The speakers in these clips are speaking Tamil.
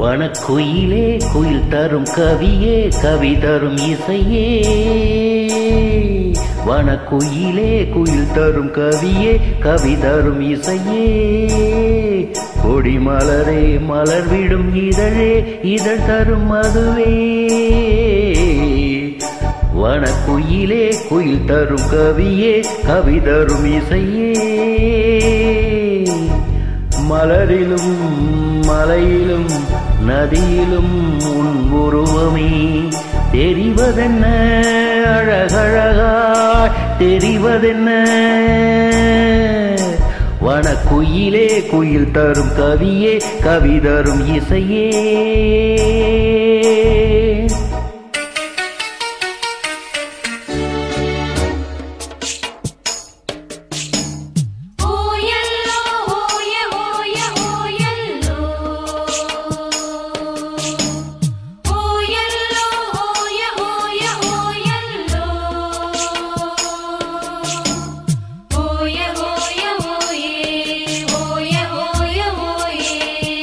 வனக்குயிலே குயில் தரும் கவியே கவி தரும் இசையே வனக்குயிலே குயில் தரும் கவியே கவி தரும் இசையே கொடி மலரே மலர் விடும் இதழே இதழ் தரும் மதுவே வனக்குயிலே குயில் தரும் கவியே கவி தரும் இசையே மலரிலும் மலையிலும் நதியிலும் உன் உருவமே தெரிவதென்ன அழகழகாய் தெரிவதென்ன வனக்குயிலே குயில் தரும் கவியே கவி தரும் இசையே ஓயல்லோ ஓய ஓய ஓயல்லோ ஓயல்லோ ஓய ஓய ஓயல்லோ ஓய ஓய ஓயே ஓய ஓய ஓயே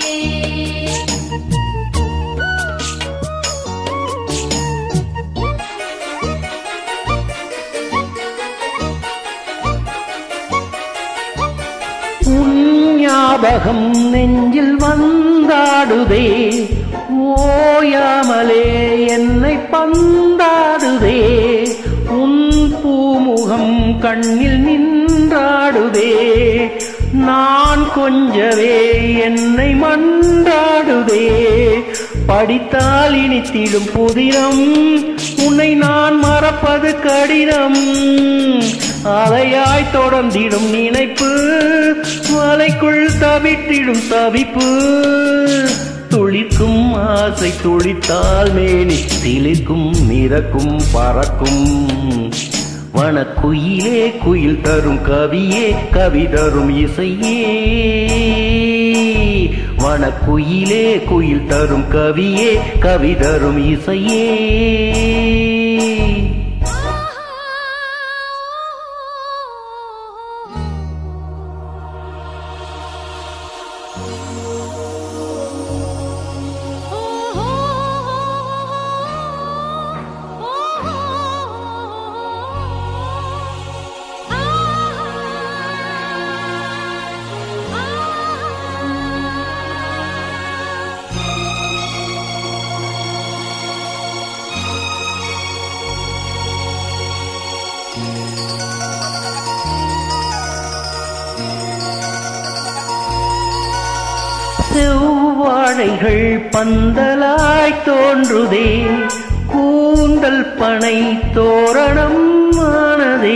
உன் ஞாபகம் நெஞ்சில் வந்தாடுதே ஓயாமலே என்னை பந்தாடுதே உன் பூமுகம் கண்ணில் நின்றாடுதே நான் கொஞ்சவே என்னை மன்றாடுதே படித்தால் இனித்திடும் புதினம் உன்னை நான் மறப்பது கடினம் அலையாய் தொடர்ந்திடும் நினைப்பு மலைக்குள் தவித்திடும் தவிப்பு துளிக்கும் ஆசை துளித்தால் மேனி திளிக்கும் மிதக்கும் பறக்கும் வனக்குயிலே குயில் தரும் கவியே கவி தரும் இசையே வனக்குயிலே குயில் தரும் கவியே கவி தரும் இசையே செவ்வாழைகள் பந்தலாய் தோன்றுதே கூந்தல் பனை தோரணம் ஆனதே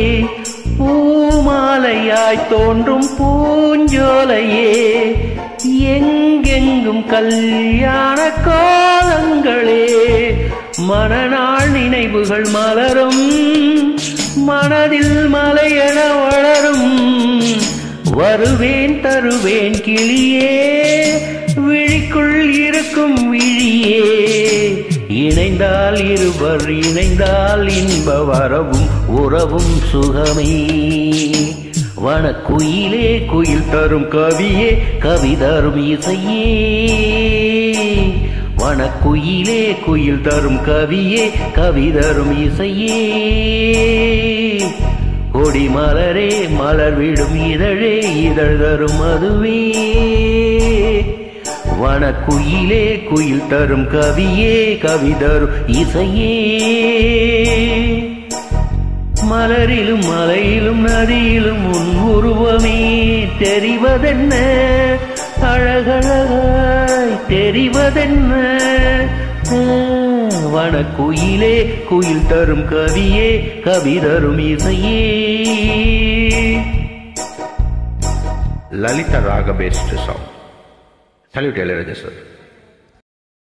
பூமாலையாய் தோன்றும் பூஞ்சோலையே எங்கெங்கும் கல்யாண கோலங்களே மனநாள் நினைவுகள் மலரும் மனதில் மலையென வளரும் வருவேன் தருவேன் கிளியே விழிக்குள் இருக்கும் விழியே இணைந்தால் இருவர் இணைந்தால் இன்ப வரவும் உறவும் சுகமே வனக்குயிலே குயில் தரும் கவியே கவி தரும் இசையே வனக்குயிலே குயில் தரும் கவியே கவி தரும் இசையே கொடி மலரே மலர் விடும் இதழே இதழ் தரும் அதுவே வனக்குயிலே குயில் தரும் கவியே கவி தரும் இசையே மலரிலும் மலையிலும் நதியிலும் உன் உருவமே தெரிவதென்ன அழகழகாய் தெரிவதென்ன வனக்குயிலே குயில் தரும் கவியே கவி தரும் இசையே Lalita Raga based song. Salute Ilayaraja sir.